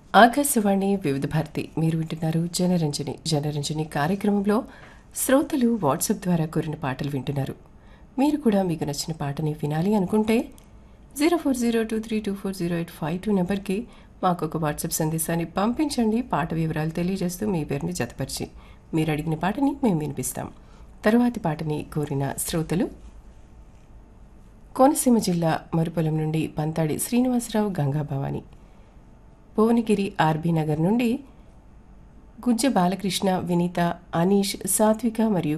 ఆకాశవాణి వివిధ భారతి మీరు వింటున్నారు జనరంజని జనరంజని కార్యక్రమంలో శ్రోతలు వాట్సాప్ ద్వారా కోరిన పాటలు వింటున్నారు మీరు కూడా మీకు నచ్చిన పాటని వినాలి అనుకుంటే zero four zero two three two four zero eight five two నెంబర్కి మాకు ఒక వాట్సాప్ సందేశాన్ని పంపించండి పాట వివరాలు తెలియజేస్తూ మీ పేరుని జతపరిచి మీరు అడిగిన పాటని మేము వినిపిస్తాం తరువాతి పాటని కోరిన శ్రోతలు కోనసీమ జిల్లా మరుపొలం నుండి పంతాడి శ్రీనివాసరావు గంగాభవాని భువనగిరి ఆర్బీ నగర్ నుండి గుజ్జ బాలకృష్ణ వినీత అనీష్ సాత్విక మరియు